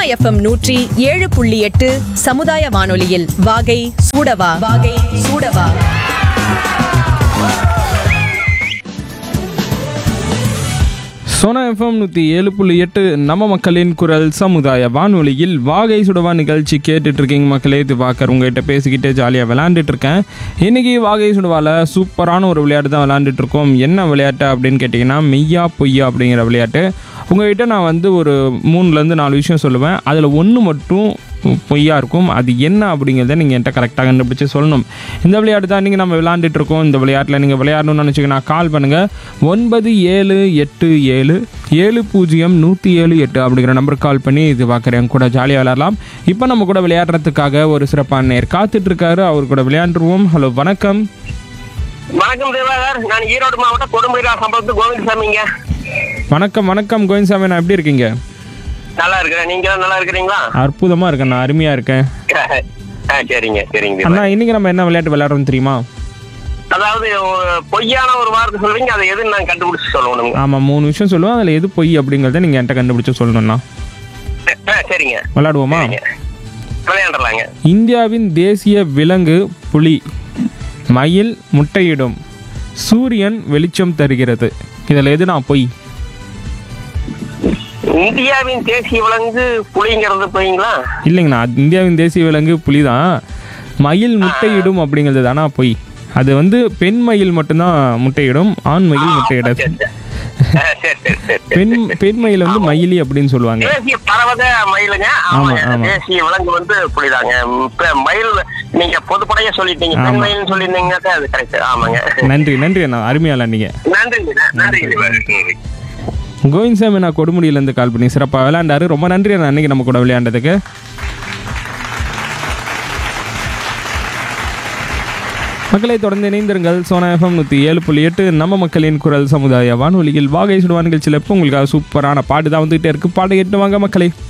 FM நூற்றி ஏழு புள்ளி எட்டு சமுதாய வானொலியில் வாகை சூடவா வாகை சூடவா சோனா எஃப்எம் நூற்றி ஏழு புள்ளி எட்டு நம்ம மக்களின் குரல் சமுதாய வானொலியில் வாகை சுடவா நிகழ்ச்சி கேட்டுட்டு இருக்கீங்க மக்களே இது பார்க்கற உங்ககிட்ட பேசிக்கிட்டே ஜாலியாக விளையாண்டுட்டு இருக்கேன் இன்னைக்கு வாகை சுடவால சூப்பரான ஒரு விளையாட்டு தான் விளையாண்டுட்டு இருக்கோம் என்ன விளையாட்டு அப்படின்னு கேட்டிங்கன்னா மெய்யா பொய்யா அப்படிங்கிற விளையாட்டு உங்ககிட்ட நான் வந்து ஒரு மூணுலேருந்து நாலு விஷயம் சொல்லுவேன் அதில் ஒன்று மட்டும் பொய்யா இருக்கும் அது என்ன அப்படிங்கிறத நீங்கள் என்கிட்ட கரெக்டாக கண்டுபிடிச்சு சொல்லணும் இந்த விளையாட்டு தான் நீங்கள் நம்ம விளையாண்டுட்டு இருக்கோம் இந்த விளையாட்டில் நீங்கள் விளையாடணும்னு நினச்சிங்கன்னா கால் பண்ணுங்கள் ஒன்பது ஏழு எட்டு ஏழு ஏழு பூஜ்ஜியம் நூற்றி ஏழு எட்டு அப்படிங்கிற நம்பருக்கு கால் பண்ணி இது பார்க்குறேன் கூட ஜாலியாக விளையாடலாம் இப்போ நம்ம கூட விளையாடுறதுக்காக ஒரு சிறப்பான நேர் காத்துட்டு இருக்காரு அவர் கூட விளையாண்டுருவோம் ஹலோ வணக்கம் வணக்கம் தேவாகர் நான் ஈரோடு மாவட்டம் கொடுமுடிரா சம்பளத்து கோவிந்தசாமிங்க வணக்கம் வணக்கம் கோவிந்த் சாமி நான் எப்படி இருக்கீங்க நல்லா இருக்கிறேன் நீங்க நல்லா இருக்கிறீங்களா அற்புதமாக இருக்கேன் நான் அருமையாக இருக்கேன் ஆ, சரிங்க சரிங்க தேவா. அண்ணா இன்னைக்கு நம்ம என்ன விளையாட்டு விளையாடுறோம் தெரியுமா அதாவது ஒரு பொய்யான ஒரு வார்த்தை சொல்றீங்க அதை எதுன்னு நான் கண்டுபிடிச்சு சொல்லணும் ஆமாம் மூணு விஷயம் சொல்லுவேன் அதில் எது பொய் அப்படிங்கிறத நீங்கள் என்கிட்ட கண்டுபிடிச்சு சொல்லணும்ண்ணா ஆ, சரிங்க விளையாடுவோமா சரிங்க. விளையாண்டுலாங்க இந்தியாவின் தேசிய விலங்கு புலி மயில் முட்டையிடும் சூரியன் வெளிச்சம் தருகிறது இதில் எது நான் பொய் இந்தியாவின் தேசிய விலங்கு புலிங்கிறது போய்ங்களா இல்லைங்கண்ணா அது இந்தியாவின் தேசிய விலங்கு புலி தான் மயில் முட்டையிடும் அப்படிங்கிறது தானா பொய் அது வந்து பெண் மயில் மட்டும்தான் முட்டையிடும் ஆண் மயில் முட்டையிடாது ஆ, சரி சரி சரி சரி. பெண் பெண் மயில் வந்து மயிலி அப்படின்னு சொல்லுவாங்க தேசிய பறவத மயிலுங்க ஆமா, ஆமாங்க ஆமா. தேசிய விலங்கு வந்து புலிதாங்க இப்ப மயில் நீங்க பொதுப்படையா சொல்லிட்டீங்க ஆமா. பெண் மயில்னு சொல்லியிருந்தீங்கன்னா அது கரெக்ட் ஆமாங்க நன்றி நன்றி அண்ணா அருமையால நீங்கள் நன்றிங்க நன்றி கோவிந்த் சாமி நான் கொடுமுடியிலேருந்து கால் பண்ணி சிறப்பாக விளையாண்டாரு ரொம்ப நன்றி அண்ணா அன்னைக்கு நம்ம கூட விளையாண்டதுக்கு மக்களை தொடர்ந்து இணைந்திருங்கள் சோனா எஃப்எம் நூற்றி ஏழு புள்ளி எட்டு நம்ம மக்களின் குரல் சமுதாய வானொலியில் வாகை சுடுவா நிகழ்ச்சியில் இப்போ உங்களுக்காக சூப்பரான பாட்டு தான் வந்துகிட்டே இருக்கு பாட்டு கேட்டு வாங்க மக்களே